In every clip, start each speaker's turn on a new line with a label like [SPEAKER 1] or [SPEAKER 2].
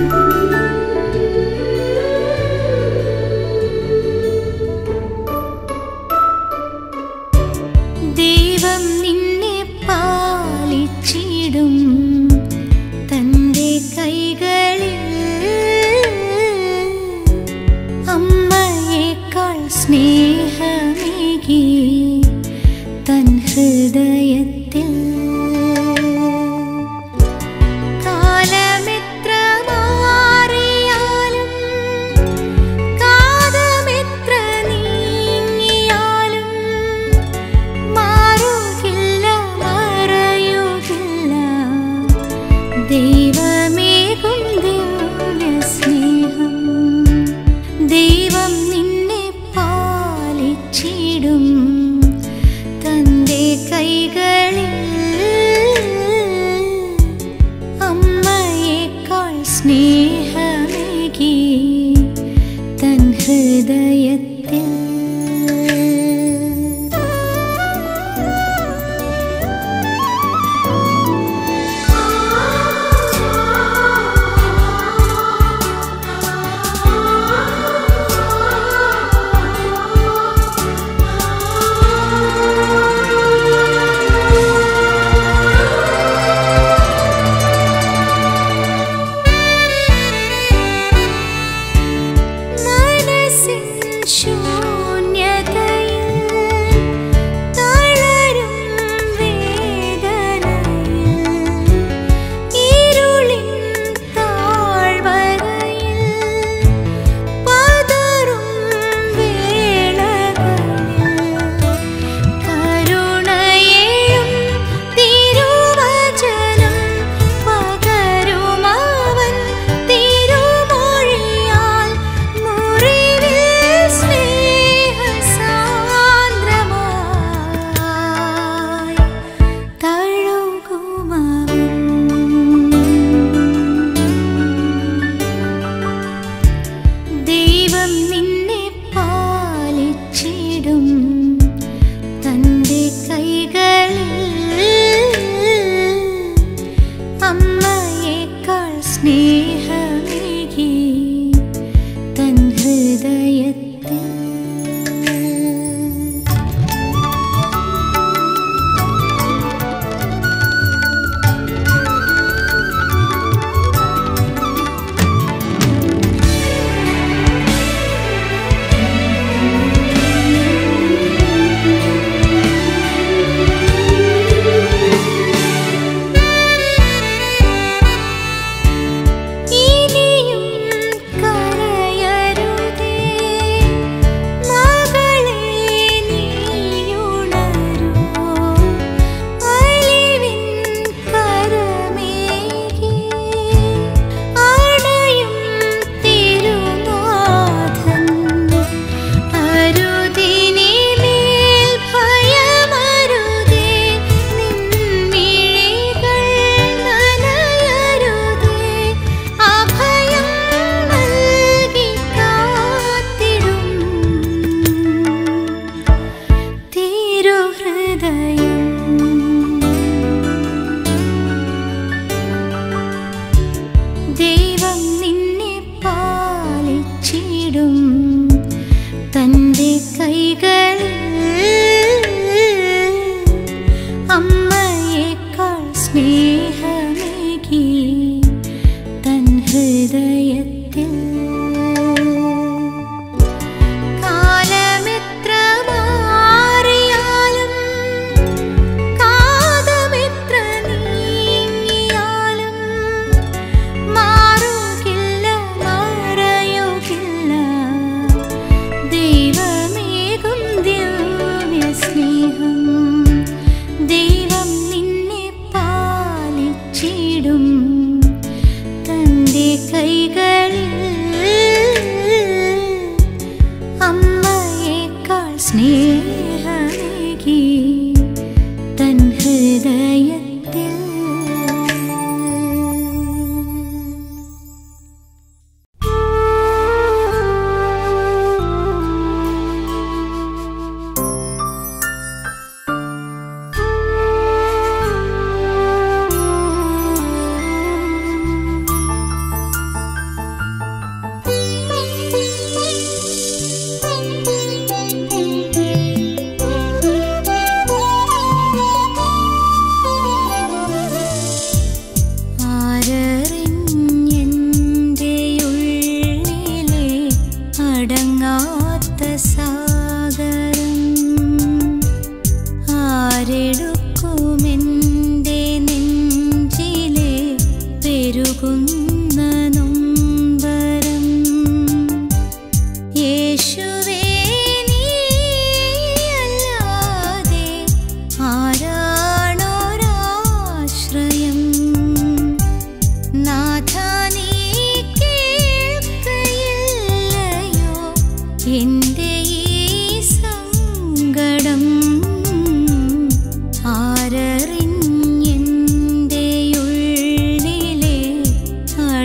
[SPEAKER 1] ദൈവം നിന്നെ പാലിച്ചിടും തൻ്റെ കൈകളിൽ അമ്മയേക്കാൾ സ്നേഹമേകി തൻ ഹൃദയത്തിൽ കാലമെത്ര മാറിയാലും കാലമെത്ര നീങ്ങിയാലും മാറുകില്ല മറയുകില്ല ദൈവമേകും ദിവ്യ സ്നേഹം ദൈവം നിന്നെ പാലിച്ചിടും തൻ്റെ കൈകളിൽ അമ്മയേക്കാൾ സ്നേഹമേകി തൻ ഹൃദയത്തിൽ മനസ്സിൻ ശൂന്യതയിൽ തളരും വേദനയിൽ ഇരുളിൻ താഴ്വരയിൽ പതറും വേളകളിൽ കരുണയേയും തിരുവചനം പകരുമവൻ തിരുമൊഴിയാൽ മുറിവിൽ സ്നേഹസാന്ദ്രമായി തഴുകുമവൻ ദൈവം നിന്നെ പാലിച്ചിടും തൻ്റെ കൈകളിൽ അമ്മയേക്കാൾ സ്നേഹമേകി തൻ ഹൃദയത്തിൽ ഇനിയും കരയരുതേ മകളെ നീയുണരൂ അലിവിൻ കരമേകി അടയും തിരുനാഥൻ അരുതിനിമേൽ ഭയമരുതേ നിൻമിഴികൾ നനയരുതേ അഭയം നൽകി കാത്തിടും തിരുഹൃദയം ദൈവം നിന്നെ പാലിച്ചിടും തൻ്റെ കൈകളിൽ അമ്മയേക്കാൾ സ്നേഹമേകി തൻ ഹൃദയത്തിൽ കാലമെത്ര മാറിയാലും കാതമെത്ര നീങ്ങിയാലും മാറുകില്ല മറയുകില്ല ദൈവമേകും ദിവ്യ സ്നേഹം ദൈവം നിന്നെ പാലിച്ചിടും തൻ്റെ കൈകളിൽ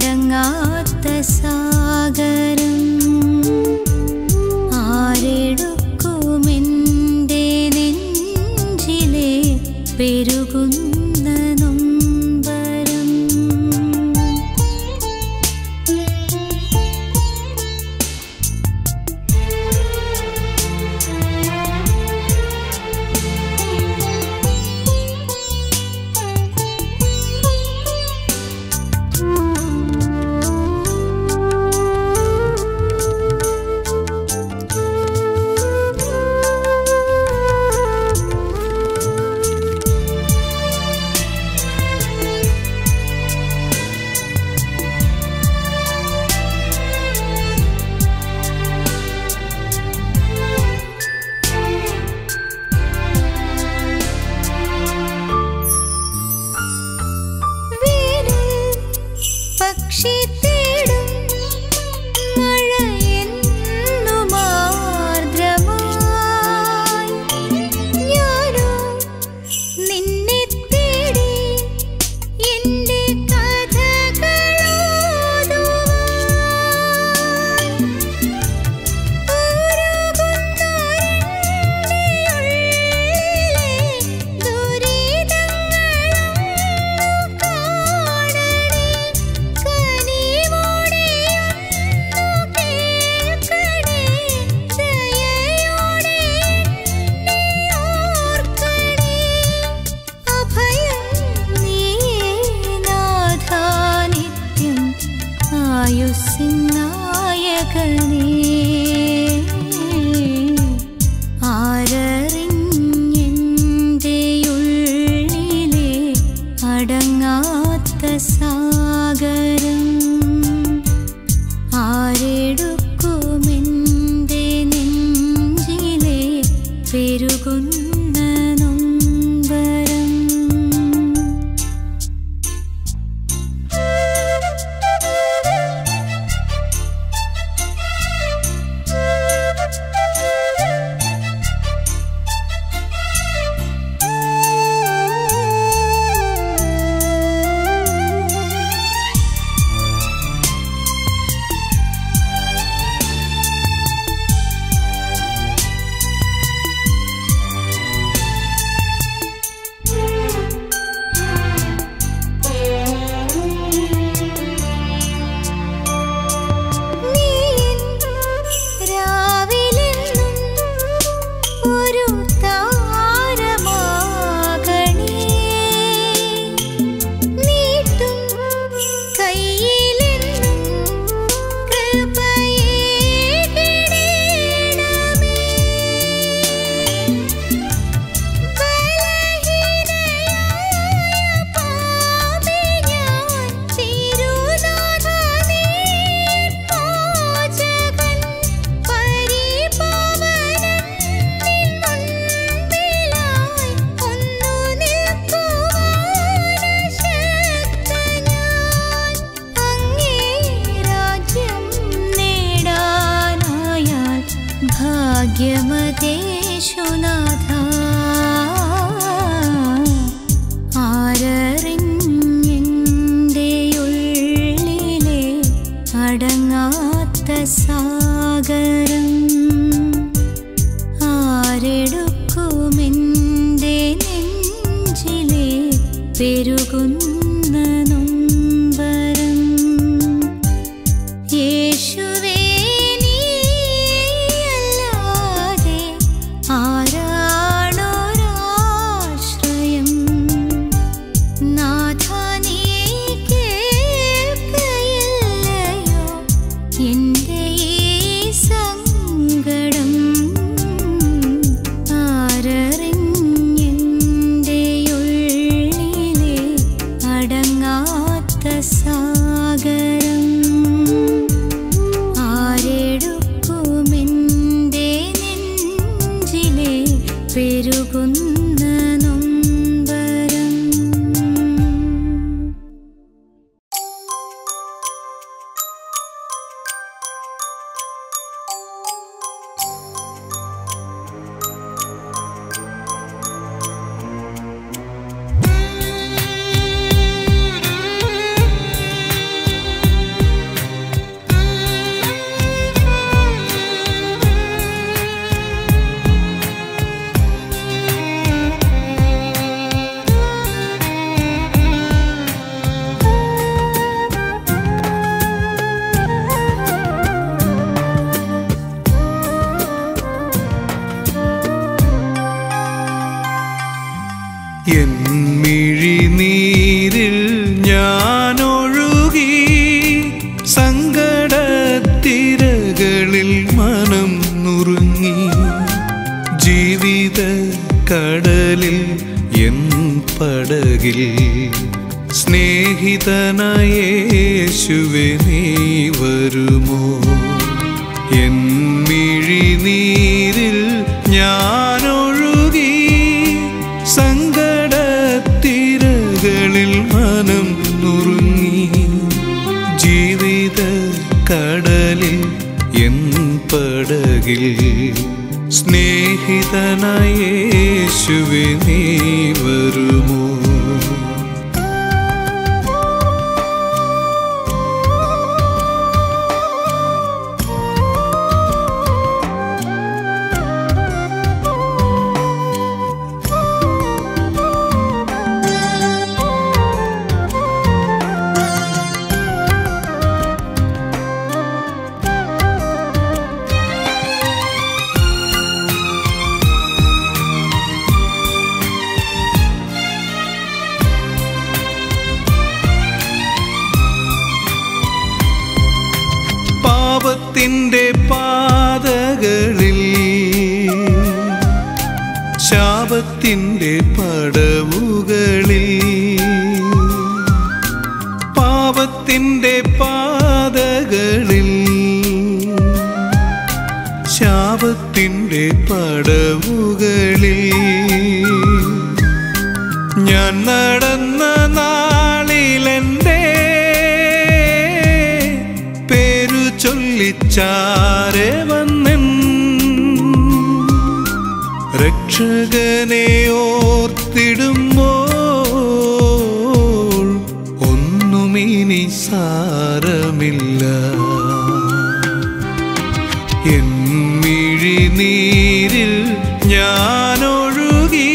[SPEAKER 1] അടങ്ങാത്ത സാഗരം ആരെടുക്കുമെൻ്റെ നെഞ്ചിലെ പെരുകുന്ന നൊമ്പരം വേനൽ പക്ഷി തേടും മഴയെന്നും ആർദ്രമായി ഞാനോ നിന്നെ തേടി എൻ്റെ കഥകളോതുവാൻ ആയുസിനായകനേ ആരറിഞ്ഞെൻ്റെ ഉള്ളിലെ അടങ്ങാത്ത സാഗരം ആരെടുക്കുമെൻ്റെ നെഞ്ചിലെ പെരുകുന്ന നൊമ്പരം രാവിലെന്നും ഒരു താരമാകണേ നീട്ടും കയ്യിലെന്നും കൃപയേകിടേണമേ ബലഹീനയായ പാപി ഞാൻ തിരുനാഥ നീ പാചകൻ പരിപാവനൻ നിൻ മുൻപിലായി ഒന്നു നിൽക്കുവാൻ ശക്തനാൻ അങ്ങേ രാജ്യം നേടാനായാൽ ഭാഗ്യമതേശുനാഥ ആരറിഞ്ഞെൻ്റെ ഉള്ളിലെ അടങ്ങാത്ത സാഗരം ആരെടുക്കുമെൻ്റെ നെഞ്ചിലെ പെരുകുന്ന നൊമ്പരം യേശുവേ നീയല്ലാതെ ആരാണൊരാശ്രയം നാഥ നീ കേൾക്കയില്ലയോ എൻ്റെ ഈ സങ്കടം ആരറിഞ്ഞെൻ്റെ ഉള്ളിലെ അടങ്ങാ
[SPEAKER 2] എൻ മിഴിനീരിൽ ഞാനൊഴുകി സങ്കടത്തിരകളിൽ മനം നുറുങ്ങി ജീവിത കടലിൽ എൻ പടകിൽ സ്നേഹിതനായ യേശുവേ നീ വരുമോ എൻ മിഴിനീരിൽ ഞാനൊഴുകി സങ്കടത്തിരകളിൽ മനം നുറുങ്ങി ജീവിത കടലിൽ എൻ പടകിൽ സ്നേഹിതനായ യേശുവേ നീ വരുമോ പാപത്തിൻ്റെ പാതകളിൽ ശാപത്തിൻ്റെ പടവുകളിൽ പാപത്തിൻ്റെ പാതകളിൽ ശാപത്തിൻ്റെ പടവുകളിൽ ഞാൻ നടന്ന നാളിലെൻ്റെ പേരു ചൊല്ലിച്ചാരെ വന്നെൻ രക്ഷകനെ ഓർത്തിടുമ്പോൾ ഒന്നുമിനി സാരമില്ല എൻ മിഴിനീരിൽ ഞാനൊഴുകി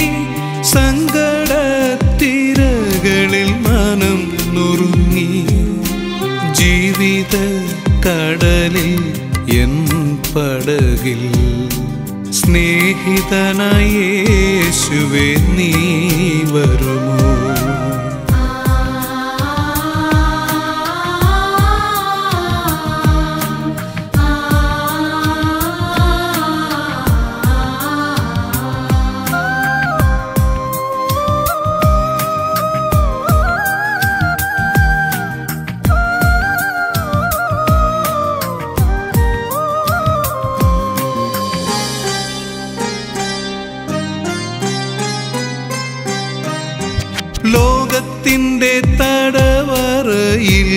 [SPEAKER 2] സങ്കടത്തിരകളിൽ മനം നുറുങ്ങി ജീവിത കടലിൽ എൻ പടകിൽ സ്നേഹിതനായ യേശുവേ നീ വരുമോ ലോകത്തിൻ്റെ തടവറയിൽ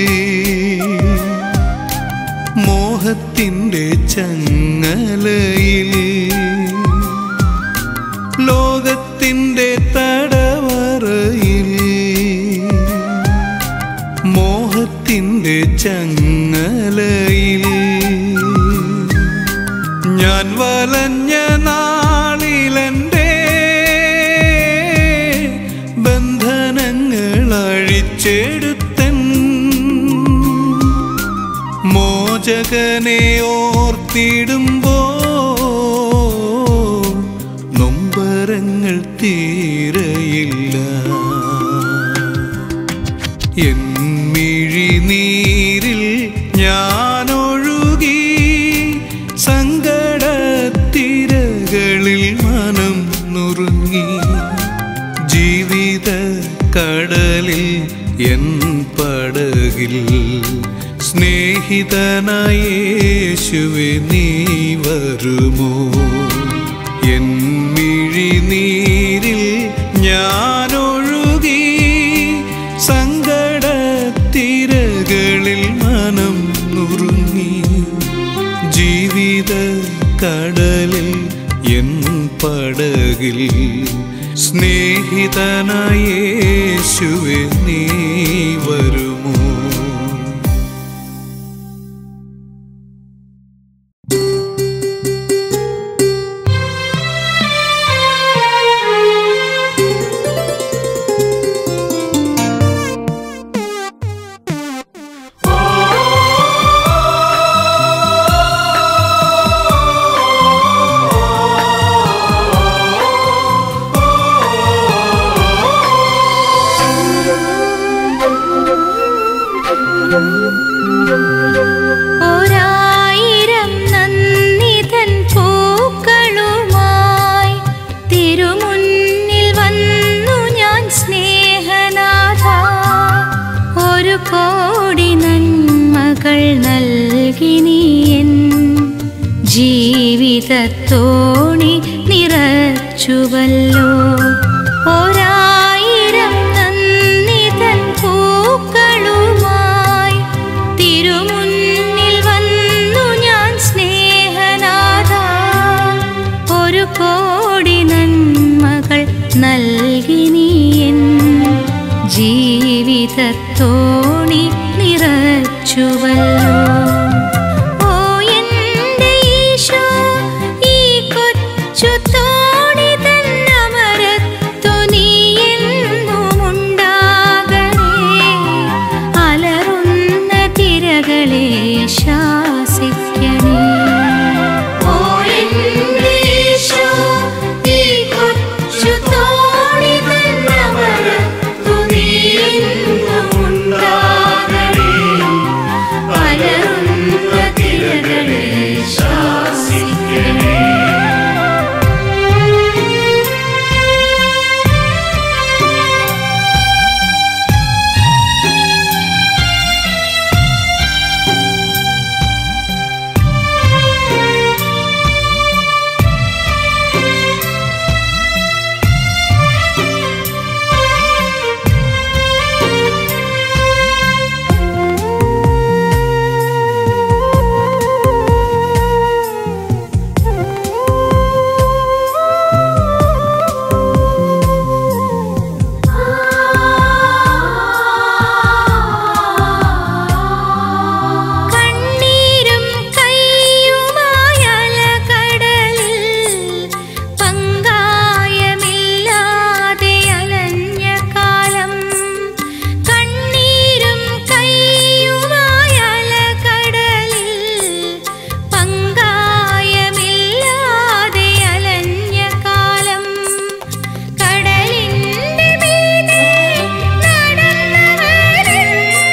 [SPEAKER 2] മോഹത്തിൻ്റെ ചങ്ങലയിൽ ലോകത്തിൻ്റെ തടവറയിൽ മോഹത്തിൻ്റെ ചങ്ങലയിൽ ഞാൻ വലഞ്ഞ നാളിലെൻ്റെ ബന്ധനങ്ങൾ അഴിച്ചെടുത്തൻ മോചകനെ ഓർത്തിടുമ്പോ നൊമ്പരങ്ങൾ തീരയില്ല എൻ മിഴിനീരിൽ ഞാനൊഴുകി സങ്കടത്തിരകളിൽ മനം നുറുങ്ങി ജീവിത കടലിൽ എൻ പടകിൽ സ്നേഹിതനായ യേശുവേ നീ വരുമോ എൻ മിഴിനീരിൽ ഞാനൊഴുകി സങ്കടത്തിരകളിൽ മനം നുറുങ്ങി ജീവിത കടലിൽ എൻ പടകിൽ സ്നേഹിതനായ യേശുവേ നീ വരുമോ
[SPEAKER 3] ആ
[SPEAKER 1] നൽകി നീ എൻ ജീവിതത്തോണി നിറച്ചുവല്ലോ ഒരായിരം നന്ദി തൻ പൂക്കളുമായി തിരുമുന്നിൽ വന്നു ഞാൻ സ്നേഹനാഥ ഒരു കോടി നന്മകൾ നൽകി നീ എൻ ജീവിതത്തോണി നിറച്ചുവല്ലോ ഓ എൻ്റെ ഈശോ ഈ കൊച്ചു തോണി തന്നമരത്തു നീ എന്നും ഉണ്ടാകണേ അലറുന്ന തിരകളെ ശാസിക്കണേ ഓ എൻ്റെ ഈശോ ഈ കൊച്ചു തോണി തന്നമരത്തു നീ എന്നും ഉണ്ടാകണേ അലറുന്ന തിരകളെ ശാസിക്കണേ കണ്ണീരും കൈയുമായ അലകടലിൽ പങ്കായമില്ലാതെ അലഞ്ഞ കാലം കണ്ണീരും കൈയുമായ അലകടലിൽ പങ്കായമില്ലാതെ അലഞ്ഞ കാലം കടലിന്റെ മീതെ നടന്നവരിൽ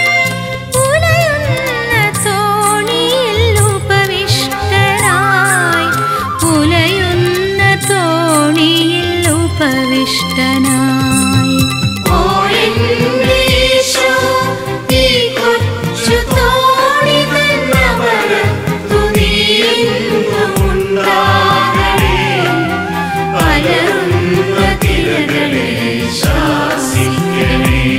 [SPEAKER 1] ഉലയുന്ന തോണിയിൽ ഉപവിഷ്ടനായി ഉലയുന്ന തോണിയിൽ ഉപവിഷ്ടനായി ഓ എൻ്റെ ഈശോ ഈ കൊച്ചു തോണി തന്നമരത്തു നീ എന്നും ഉണ്ടാകണേ അലറുന്ന തിരകളെ ശാസിക്കണേ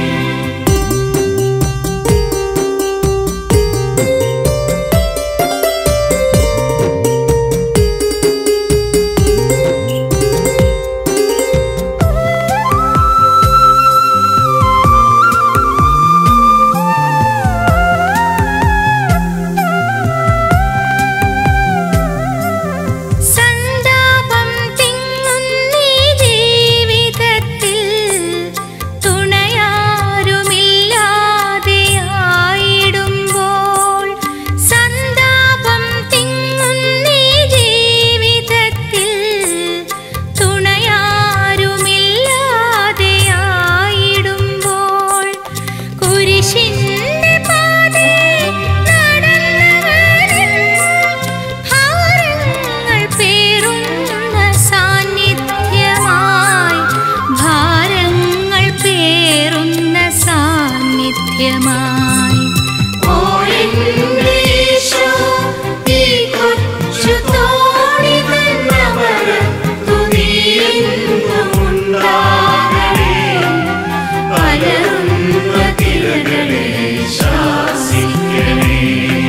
[SPEAKER 1] സന്താപം തിങ്ങുന്നീ ജീവിതത്തിൽ തുണയാരുമില്ലാതെയായിടുമ്പോൾ സന്താപം തിങ്ങുന്നീ ജീവിതത്തിൽ തുണയാരുമില്ലാതെയായിടുമ്പോൾ കുരിശിന്റെ പാതേ നടന്നവരിൽ ഭാരങ്ങൾ പേറുന്ന സാന്നിധ്യമായി ഭാരങ്ങൾ പേറുന്ന സാന്നിധ്യമായി ഓ എൻ്റെ ഈശോ ഈ കൊച്ചു തോണി തന്നമരത്തു നീ എന്നും ഉണ്ടാകണേ അലറുന്ന തിരകളെ ശാസിക്കണേ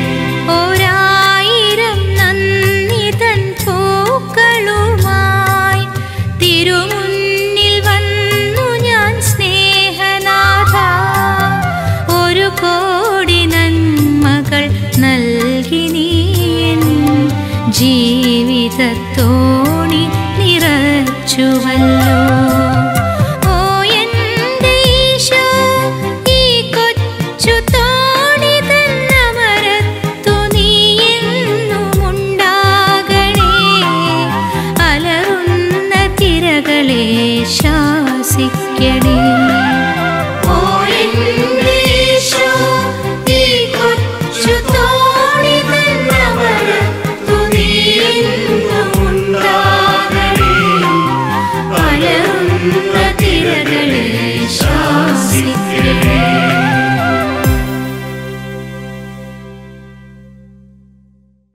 [SPEAKER 1] ഒരായിരം നന്ദി തൻ പൂക്കളുമായി തിരുമുന്നിൽ വന്നു ഞാൻ സ്നേഹനാഥ ഒരു കോടി നന്മകൾ നൽകി നീ എൻ ജീവിതത്തോണി നിറച്ചുവല്ലോ ഓ എൻ്റെ ഈശോ ഈ കൊച്ചു തോണി തന്നമരത്തു നീ എന്നും ഉണ്ടാകണേ അലറുന്ന തിരകളെ ശാസിക്കണേ